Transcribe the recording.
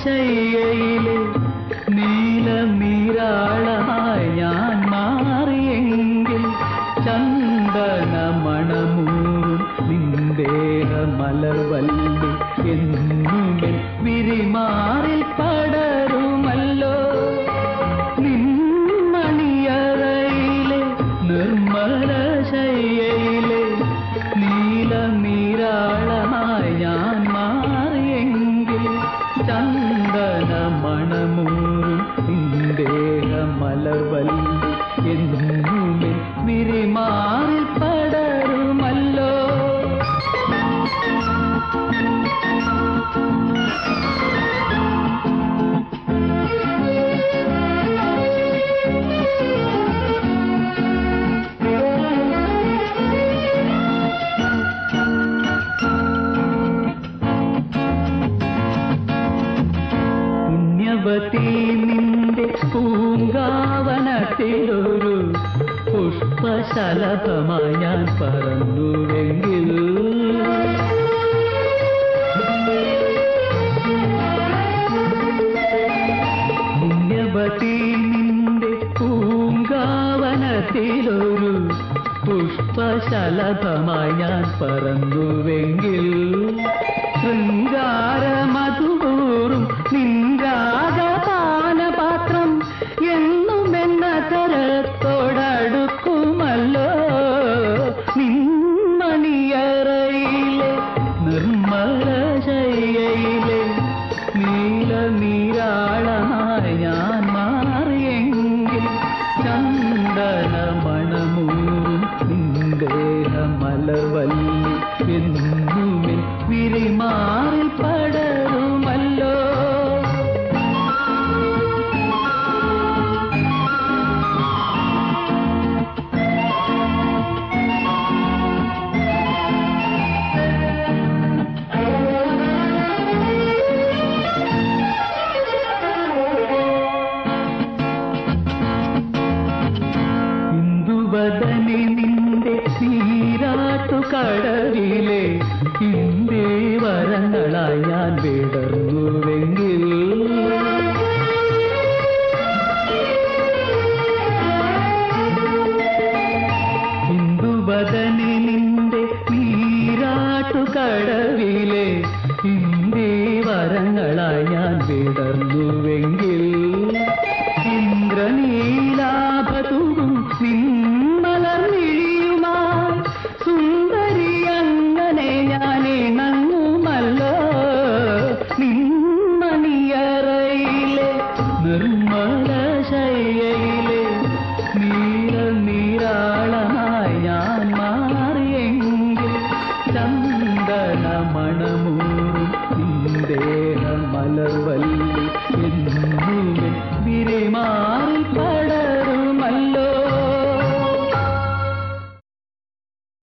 ശയ്യയിലെ നീലമീരാളമായി ഞാൻ മാറിയെങ്കിൽ ചന്ദന മണമൂറും നിന്ദേഹ മലർവല്ലി എന്നുമേ വിരിമാറിൽ പടരുമല്ലോ നിന്മണിയറയിലെ നിർമ്മല ശയ്യയിലെ നീലമീരാളമായി ഞാൻ മാറിയെങ്കിൽ ചന്ദന മണമൂറും നിന്ദേഹ മലർവല്ലി എന്നുമേ വിരിമാറിൽ പടരുമല്ലോ പുണ്യവതി നിന്റെ പൂങ്കാവനത്തിലൊരു പുഷ്പശലഭമായി ഞാൻ പറന്നുവെങ്കിൽ പുണ്യവതി നിന്റെ പൂങ്കാവനത്തിലൊരു പുഷ്പശലഭമായി ഞാൻ പറന്നുവെങ്കിൽ ശൃംഗാരമധുപൂറും നിൻരാഗപാനപാത്രം എന്നും എന്ന തരത്തോടടുക്കുമല്ലോ നിന്മണിയറയിലെ നിർമ്മല ശയ്യയിലെ നീല നീരാളമായി ഞാൻ മാറിയെങ്കിൽ ചന്ദന മണമൂറും നിന്ദേഹ മലവല്ലി എന്നുമേ വിരിമാറിൽ പടരുമല്ലോ ഇന്ദുവദനെ നിന്റെ നീരാട്ടു കടലിലെ ഇന്ദേ വരങ്ങളായി ഞാൻ വിടർന്നുവെങ്കിൽ ഇന്ദുവദനെ നിന്റെ നീരാട്ടു കടവിലെ ഇന്ദേ വരങ്ങളായി ഞാൻ വിടർന്നുവെങ്കിൽ ഇന്ദ്രനീലാഭതും നിന്മലർമിഴിയുമായി സുന്ദരി അങ്ങനെ ഞാൻ ഇണങ്ങുമല്ലോ നിന്മണിയറയിലെ നിർമ്മല ശയ്യയിലെ നീല നീരാളമായി ഞാൻ മാറിയെങ്കിൽ ചന്ദന മണമൂറും നിന്ദേഹ മലർവല്ലി എന്നുമേ വിരിമാറി